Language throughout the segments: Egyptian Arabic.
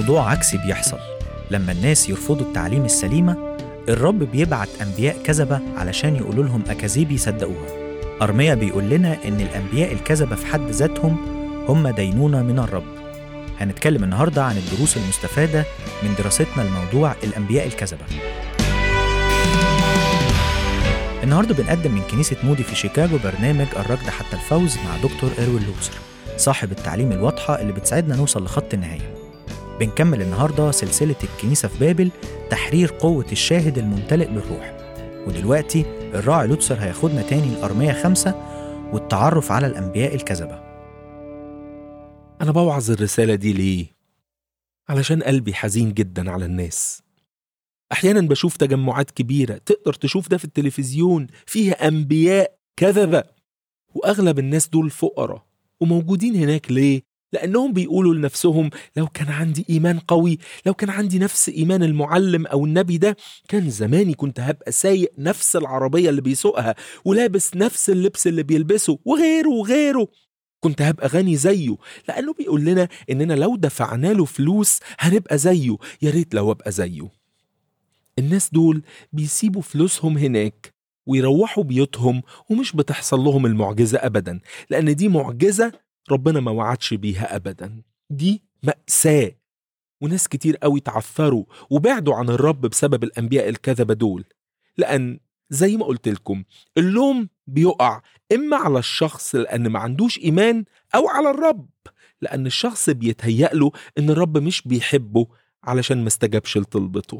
موضوع عكسي بيحصل لما الناس يرفضوا التعليم السليمة الرب بيبعت أنبياء كذبة علشان يقولوا لهم أكاذيب يصدقوها أرميا بيقول لنا إن الأنبياء الكذبة في حد ذاتهم هم دينونة من الرب هنتكلم النهاردة عن الدروس المستفادة من دراستنا الموضوع الأنبياء الكذبة النهاردة بنقدم من كنيسة مودي في شيكاغو برنامج الركض حتى الفوز مع دكتور إروين لوسر صاحب التعليم الواضحة اللي بتساعدنا نوصل لخط النهاية بنكمل النهاردة سلسلة الكنيسة في بابل تحرير قوة الشاهد الممتلئ بالروح ودلوقتي الراعي لوتسر هياخدنا تاني لأرمية خمسة والتعرف على الأنبياء الكذبة أنا بوعظ الرسالة دي ليه؟ علشان قلبي حزين جدا على الناس أحيانا بشوف تجمعات كبيرة تقدر تشوف ده في التلفزيون فيها أنبياء كذبة وأغلب الناس دول فقراء وموجودين هناك ليه؟ لأنهم بيقولوا لنفسهم لو كان عندي إيمان قوي لو كان عندي نفس إيمان المعلم أو النبي ده كان زماني كنت هبقى سايق نفس العربية اللي بيسوقها ولابس نفس اللبس اللي بيلبسه وغيره وغيره كنت هبقى غني زيه لأنه بيقول لنا إننا لو دفعنا له فلوس هنبقى زيه يا ريت لو أبقى زيه الناس دول بيسيبوا فلوسهم هناك ويروحوا بيوتهم ومش بتحصل لهم المعجزة أبدا لأن دي معجزة ربنا ما وعدش بيها أبدا دي مأساة وناس كتير قوي تعثروا وبعدوا عن الرب بسبب الأنبياء الكذبة دول لأن زي ما قلت لكم اللوم بيقع إما على الشخص لأن ما عندوش إيمان أو على الرب لأن الشخص بيتهيأ له إن الرب مش بيحبه علشان ما استجابش لطلبته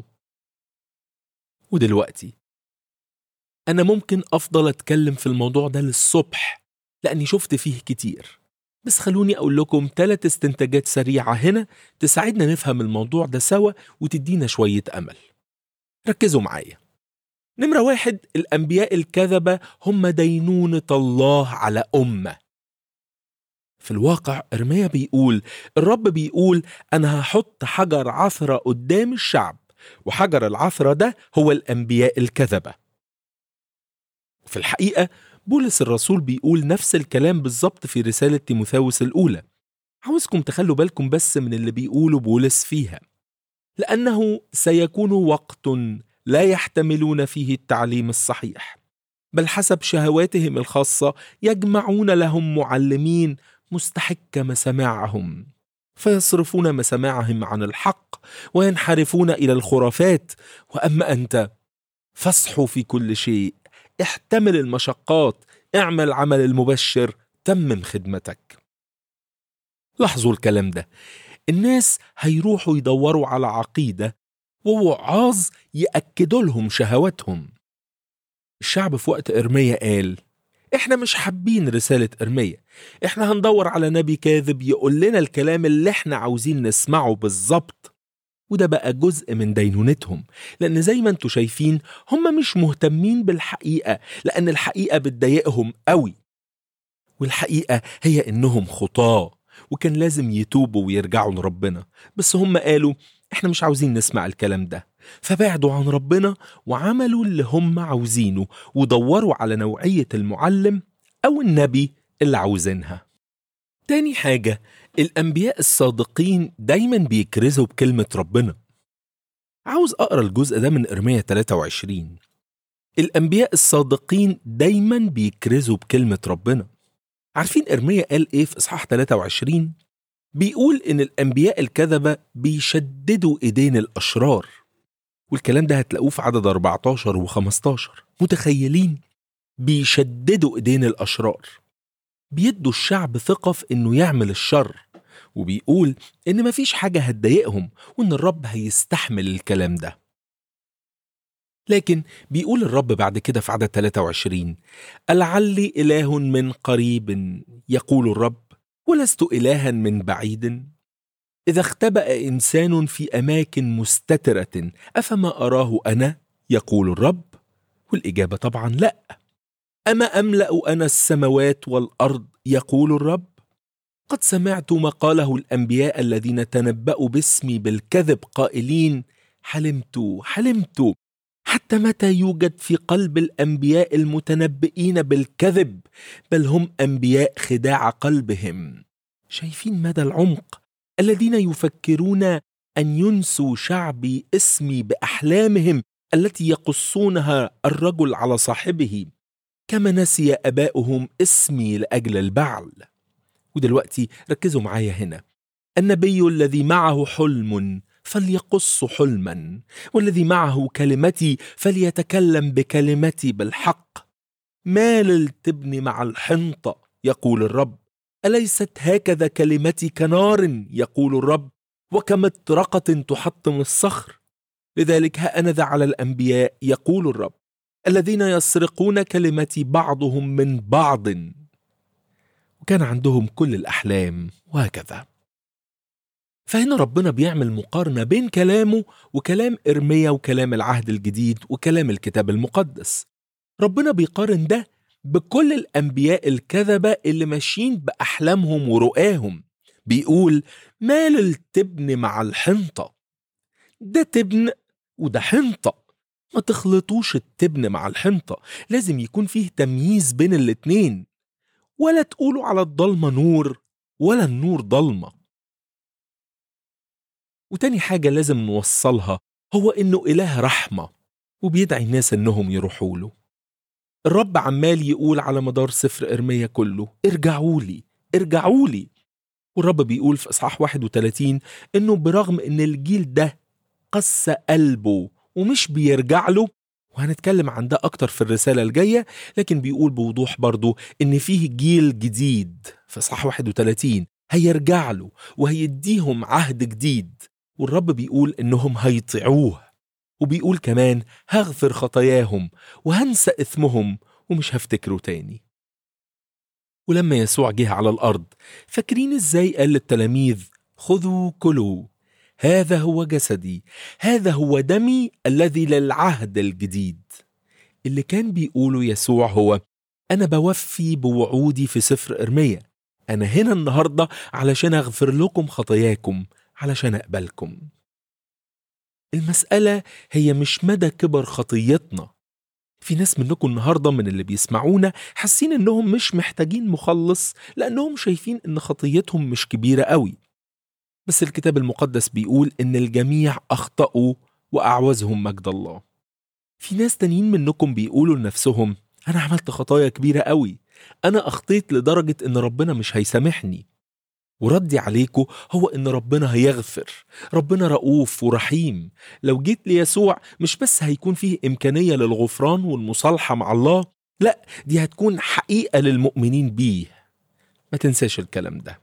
ودلوقتي أنا ممكن أفضل أتكلم في الموضوع ده للصبح لأني شفت فيه كتير بس خلوني أقول لكم ثلاث استنتاجات سريعة هنا تساعدنا نفهم الموضوع ده سوا وتدينا شوية أمل ركزوا معايا نمرة واحد الأنبياء الكذبة هم دينونة الله على أمة في الواقع إرميا بيقول الرب بيقول أنا هحط حجر عثرة قدام الشعب وحجر العثرة ده هو الأنبياء الكذبة وفي الحقيقة بولس الرسول بيقول نفس الكلام بالظبط في رسالة تيموثاوس الأولى عاوزكم تخلوا بالكم بس من اللي بيقوله بولس فيها لأنه سيكون وقت لا يحتملون فيه التعليم الصحيح بل حسب شهواتهم الخاصة يجمعون لهم معلمين مستحك مسامعهم فيصرفون مسامعهم عن الحق وينحرفون إلى الخرافات وأما أنت فاصحوا في كل شيء احتمل المشقات اعمل عمل المبشر تمم خدمتك لاحظوا الكلام ده الناس هيروحوا يدوروا على عقيدة ووعاظ يأكدوا لهم شهواتهم الشعب في وقت إرميا قال احنا مش حابين رسالة إرميا احنا هندور على نبي كاذب يقول لنا الكلام اللي احنا عاوزين نسمعه بالظبط وده بقى جزء من دينونتهم لأن زي ما انتوا شايفين هم مش مهتمين بالحقيقة لأن الحقيقة بتضايقهم قوي والحقيقة هي إنهم خطاة وكان لازم يتوبوا ويرجعوا لربنا بس هم قالوا احنا مش عاوزين نسمع الكلام ده فبعدوا عن ربنا وعملوا اللي هم عاوزينه ودوروا على نوعية المعلم أو النبي اللي عاوزينها تاني حاجة الأنبياء الصادقين دايما بيكرزوا بكلمة ربنا عاوز أقرأ الجزء ده من إرمية 23 الأنبياء الصادقين دايما بيكرزوا بكلمة ربنا عارفين إرمية قال إيه في إصحاح 23 بيقول إن الأنبياء الكذبة بيشددوا إيدين الأشرار والكلام ده هتلاقوه في عدد 14 و15 متخيلين بيشددوا إيدين الأشرار بيدوا الشعب ثقة في إنه يعمل الشر وبيقول إن مفيش حاجة هتضايقهم وإن الرب هيستحمل الكلام ده لكن بيقول الرب بعد كده في عدد 23 ألعلي إله من قريب يقول الرب ولست إلها من بعيد إذا اختبأ إنسان في أماكن مستترة أفما أراه أنا يقول الرب والإجابة طبعا لأ أما أملأ أنا السماوات والأرض يقول الرب قد سمعت ما قاله الأنبياء الذين تنبأوا باسمي بالكذب قائلين حلمت حلمت حتى متى يوجد في قلب الأنبياء المتنبئين بالكذب بل هم أنبياء خداع قلبهم شايفين مدى العمق الذين يفكرون أن ينسوا شعبي اسمي بأحلامهم التي يقصونها الرجل على صاحبه كما نسي اباؤهم اسمي لاجل البعل ودلوقتي ركزوا معايا هنا النبي الذي معه حلم فليقص حلما والذي معه كلمتي فليتكلم بكلمتي بالحق مال التبن مع الحنطه يقول الرب اليست هكذا كلمتي كنار يقول الرب وكمطرقه تحطم الصخر لذلك ها انا ذا على الانبياء يقول الرب الذين يسرقون كلمتي بعضهم من بعض وكان عندهم كل الاحلام وهكذا فهنا ربنا بيعمل مقارنه بين كلامه وكلام ارميا وكلام العهد الجديد وكلام الكتاب المقدس ربنا بيقارن ده بكل الانبياء الكذبه اللي ماشيين باحلامهم ورؤاهم بيقول مال التبن مع الحنطه ده تبن وده حنطه ما تخلطوش التبن مع الحنطة لازم يكون فيه تمييز بين الاتنين ولا تقولوا على الضلمة نور ولا النور ضلمة وتاني حاجة لازم نوصلها هو إنه إله رحمة وبيدعي الناس إنهم يروحوا له الرب عمال يقول على مدار سفر إرميا كله ارجعوا لي ارجعوا لي والرب بيقول في إصحاح 31 إنه برغم إن الجيل ده قس قلبه ومش بيرجع له وهنتكلم عن ده أكتر في الرسالة الجاية لكن بيقول بوضوح برضو إن فيه جيل جديد في صح 31 هيرجع له وهيديهم عهد جديد والرب بيقول إنهم هيطيعوه وبيقول كمان هغفر خطاياهم وهنسى إثمهم ومش هفتكره تاني ولما يسوع جه على الأرض فاكرين إزاي قال للتلاميذ خذوا كلوا هذا هو جسدي هذا هو دمي الذي للعهد الجديد اللي كان بيقوله يسوع هو أنا بوفي بوعودي في سفر إرميا أنا هنا النهاردة علشان أغفر لكم خطاياكم علشان أقبلكم المسألة هي مش مدى كبر خطيتنا في ناس منكم النهاردة من اللي بيسمعونا حاسين إنهم مش محتاجين مخلص لأنهم شايفين إن خطيتهم مش كبيرة قوي بس الكتاب المقدس بيقول إن الجميع أخطأوا وأعوزهم مجد الله في ناس تانيين منكم بيقولوا لنفسهم أنا عملت خطايا كبيرة قوي أنا أخطيت لدرجة إن ربنا مش هيسامحني وردي عليكم هو إن ربنا هيغفر ربنا رؤوف ورحيم لو جيت ليسوع مش بس هيكون فيه إمكانية للغفران والمصالحة مع الله لا دي هتكون حقيقة للمؤمنين بيه ما تنساش الكلام ده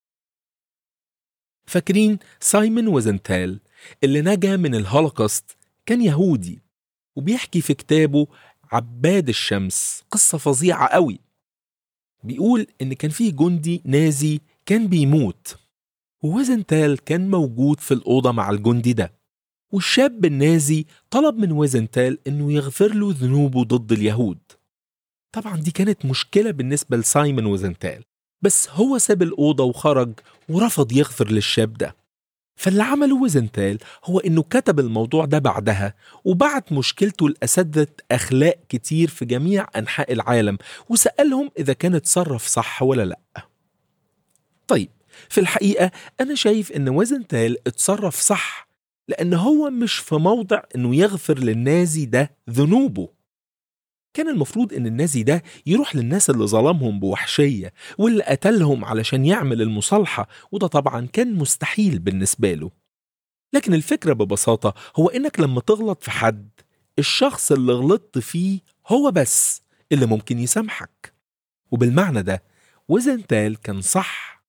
فاكرين سايمون وزنتال اللي نجا من الهولوكوست كان يهودي وبيحكي في كتابه عباد الشمس قصة فظيعة قوي بيقول إن كان فيه جندي نازي كان بيموت ووزنتال كان موجود في الأوضة مع الجندي ده والشاب النازي طلب من وزنتال إنه يغفر له ذنوبه ضد اليهود طبعا دي كانت مشكلة بالنسبة لسايمون وزنتال بس هو ساب الأوضة وخرج ورفض يغفر للشاب ده فاللي عمله ويزنتال هو إنه كتب الموضوع ده بعدها وبعت مشكلته لأساتذة أخلاق كتير في جميع أنحاء العالم وسألهم إذا كان اتصرف صح ولا لأ طيب في الحقيقة أنا شايف إن ويزنتال اتصرف صح لأن هو مش في موضع إنه يغفر للنازي ده ذنوبه كان المفروض ان النازي ده يروح للناس اللي ظلمهم بوحشيه واللي قتلهم علشان يعمل المصالحه وده طبعا كان مستحيل بالنسبه له لكن الفكره ببساطه هو انك لما تغلط في حد الشخص اللي غلطت فيه هو بس اللي ممكن يسامحك وبالمعنى ده وزنتال كان صح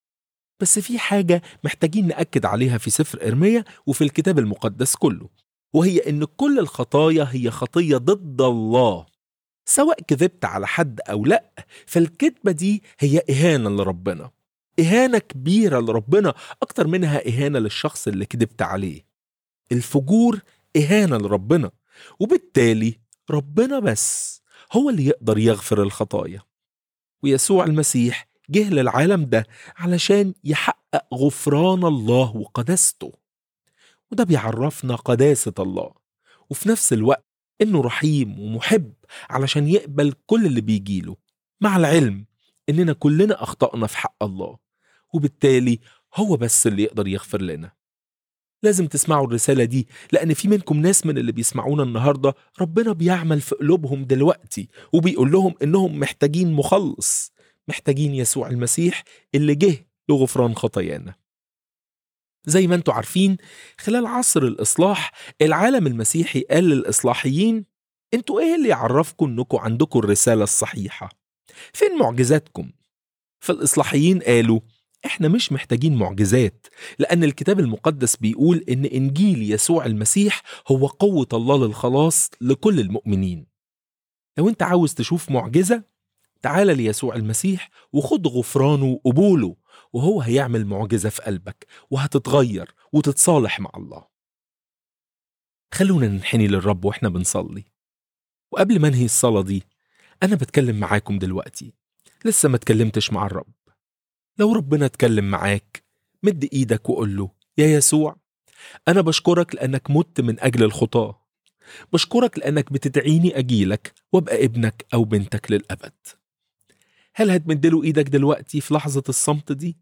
بس في حاجة محتاجين نأكد عليها في سفر إرميا وفي الكتاب المقدس كله وهي إن كل الخطايا هي خطية ضد الله سواء كذبت على حد أو لأ فالكذبة دي هي إهانة لربنا إهانة كبيرة لربنا أكتر منها إهانة للشخص اللي كذبت عليه الفجور إهانة لربنا وبالتالي ربنا بس هو اللي يقدر يغفر الخطايا ويسوع المسيح جه للعالم ده علشان يحقق غفران الله وقداسته وده بيعرفنا قداسة الله وفي نفس الوقت إنه رحيم ومحب علشان يقبل كل اللي بيجيله مع العلم إننا كلنا أخطأنا في حق الله وبالتالي هو بس اللي يقدر يغفر لنا لازم تسمعوا الرسالة دي لأن في منكم ناس من اللي بيسمعونا النهاردة ربنا بيعمل في قلوبهم دلوقتي وبيقول لهم إنهم محتاجين مخلص محتاجين يسوع المسيح اللي جه لغفران خطايانا زي ما انتوا عارفين خلال عصر الإصلاح العالم المسيحي قال للإصلاحيين انتوا ايه اللي يعرفكم انكم عندكم الرسالة الصحيحة فين معجزاتكم فالإصلاحيين قالوا احنا مش محتاجين معجزات لأن الكتاب المقدس بيقول إن إنجيل يسوع المسيح هو قوة الله للخلاص لكل المؤمنين لو انت عاوز تشوف معجزة تعال ليسوع المسيح وخد غفرانه وقبوله وهو هيعمل معجزة في قلبك وهتتغير وتتصالح مع الله خلونا ننحني للرب واحنا بنصلي وقبل ما انهي الصلاة دي أنا بتكلم معاكم دلوقتي لسه ما اتكلمتش مع الرب لو ربنا اتكلم معاك مد ايدك وقول له يا يسوع أنا بشكرك لأنك مت من أجل الخطاة بشكرك لأنك بتدعيني أجيلك وأبقى ابنك أو بنتك للأبد هل هتمدله إيدك دلوقتي في لحظة الصمت دي؟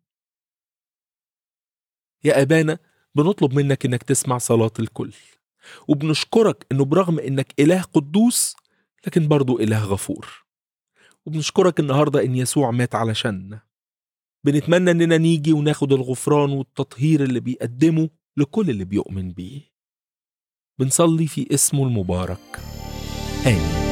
يا أبانا بنطلب منك إنك تسمع صلاة الكل وبنشكرك إنه برغم إنك إله قدوس لكن برضو إله غفور وبنشكرك النهاردة إن يسوع مات علشاننا بنتمنى إننا نيجي وناخد الغفران والتطهير اللي بيقدمه لكل اللي بيؤمن بيه بنصلي في اسمه المبارك آمين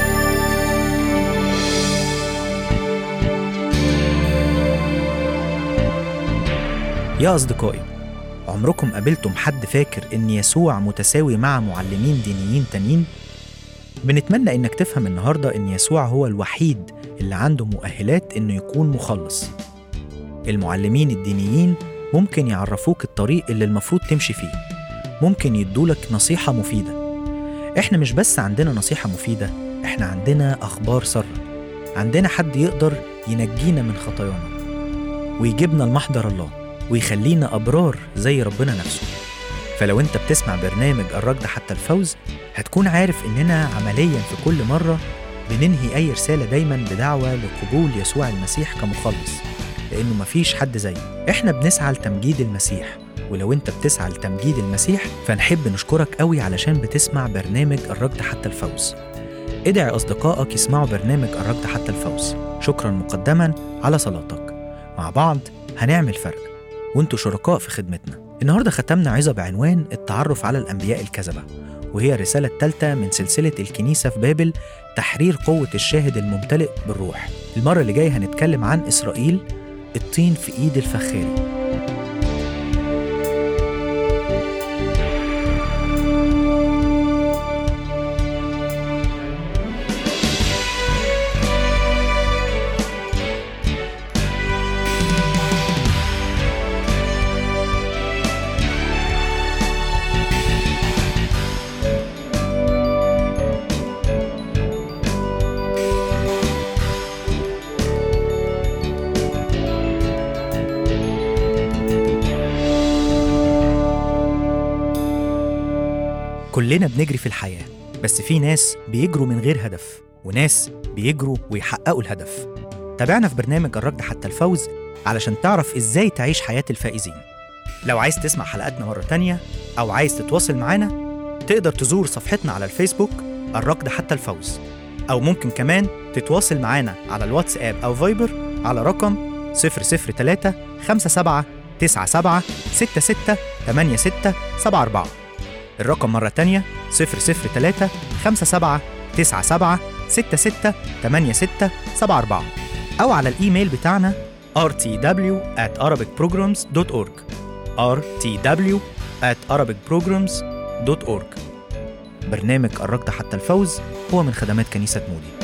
يا أصدقائي عمركم قابلتم حد فاكر إن يسوع متساوي مع معلمين دينيين تانيين؟ بنتمنى إنك تفهم النهاردة إن يسوع هو الوحيد اللي عنده مؤهلات إنه يكون مخلص المعلمين الدينيين ممكن يعرفوك الطريق اللي المفروض تمشي فيه ممكن يدولك نصيحة مفيدة إحنا مش بس عندنا نصيحة مفيدة إحنا عندنا أخبار سارة عندنا حد يقدر ينجينا من خطايانا ويجيبنا لمحضر الله ويخلينا أبرار زي ربنا نفسه فلو أنت بتسمع برنامج الركض حتى الفوز هتكون عارف إننا عمليا في كل مرة بننهي أي رسالة دايما بدعوة لقبول يسوع المسيح كمخلص لأنه مفيش حد زيه إحنا بنسعى لتمجيد المسيح ولو أنت بتسعى لتمجيد المسيح فنحب نشكرك قوي علشان بتسمع برنامج الركض حتى الفوز ادعي أصدقائك يسمعوا برنامج الركض حتى الفوز شكرا مقدما على صلاتك مع بعض هنعمل فرق وانتوا شركاء في خدمتنا النهاردة ختمنا عظة بعنوان التعرف على الأنبياء الكذبة وهي الرسالة الثالثة من سلسلة الكنيسة في بابل تحرير قوة الشاهد الممتلئ بالروح المرة اللي جاية هنتكلم عن إسرائيل الطين في إيد الفخاري كلنا بنجري في الحياة بس في ناس بيجروا من غير هدف وناس بيجروا ويحققوا الهدف تابعنا في برنامج الركض حتى الفوز علشان تعرف ازاي تعيش حياة الفائزين لو عايز تسمع حلقاتنا مرة تانية أو عايز تتواصل معانا تقدر تزور صفحتنا على الفيسبوك الركض حتى الفوز أو ممكن كمان تتواصل معانا على الواتساب أو فايبر على رقم 003 57 97 66 86 74 الرقم مرة تانية 003 57 97 66 86 74 أو على الإيميل بتاعنا rtw at arabicprograms.org rtw at arabicprograms.org برنامج الركض حتى الفوز هو من خدمات كنيسة مودي